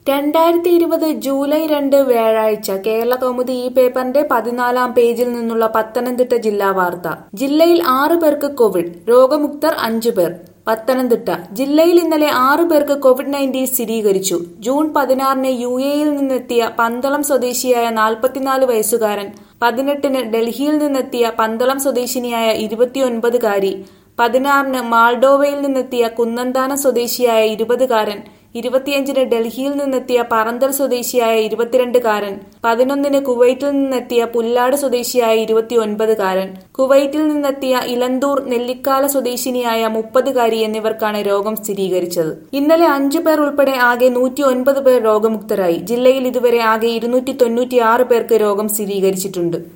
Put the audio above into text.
രണ്ടായിരത്തി ഇരുപത് ജൂലൈ രണ്ട് വ്യാഴാഴ്ച കേരള കൗമുദി ഈ പേപ്പറിന്റെ പതിനാലാം പേജിൽ നിന്നുള്ള പത്തനംതിട്ട ജില്ലാ വാർത്ത ജില്ലയിൽ ആറു പേർക്ക് കോവിഡ് രോഗമുക്തർ അഞ്ചു പേർ പത്തനംതിട്ട ജില്ലയിൽ ഇന്നലെ ആറു പേർക്ക് കോവിഡ് നയൻറ്റീൻ സ്ഥിരീകരിച്ചു ജൂൺ പതിനാറിന് യു എയിൽ നിന്നെത്തിയ പന്തളം സ്വദേശിയായ നാൽപ്പത്തിനാല് വയസ്സുകാരൻ പതിനെട്ടിന് ഡൽഹിയിൽ നിന്നെത്തിയ പന്തളം സ്വദേശിനിയായ ഇരുപത്തിയൊൻപതുകാരി പതിനാറിന് മാൾഡോവയിൽ നിന്നെത്തിയ കുന്നന്താനം സ്വദേശിയായ ഇരുപതുകാരൻ ഇരുപത്തിയഞ്ചിന് ഡൽഹിയിൽ നിന്നെത്തിയ പറന്തൽ സ്വദേശിയായ ഇരുപത്തിരണ്ടുകാരൻ പതിനൊന്നിന് കുവൈറ്റിൽ നിന്നെത്തിയ പുല്ലാട് സ്വദേശിയായ ഇരുപത്തിയൊൻപതുകാരൻ കുവൈറ്റിൽ നിന്നെത്തിയ ഇലന്തൂർ നെല്ലിക്കാല സ്വദേശിനിയായ മുപ്പതുകാരി എന്നിവർക്കാണ് രോഗം സ്ഥിരീകരിച്ചത് ഇന്നലെ അഞ്ചു പേർ ഉൾപ്പെടെ ആകെ നൂറ്റി ഒൻപത് പേർ രോഗമുക്തരായി ജില്ലയിൽ ഇതുവരെ ആകെ ഇരുന്നൂറ്റി തൊണ്ണൂറ്റിയാറ് പേർക്ക് രോഗം സ്ഥിരീകരിച്ചിട്ടുണ്ട്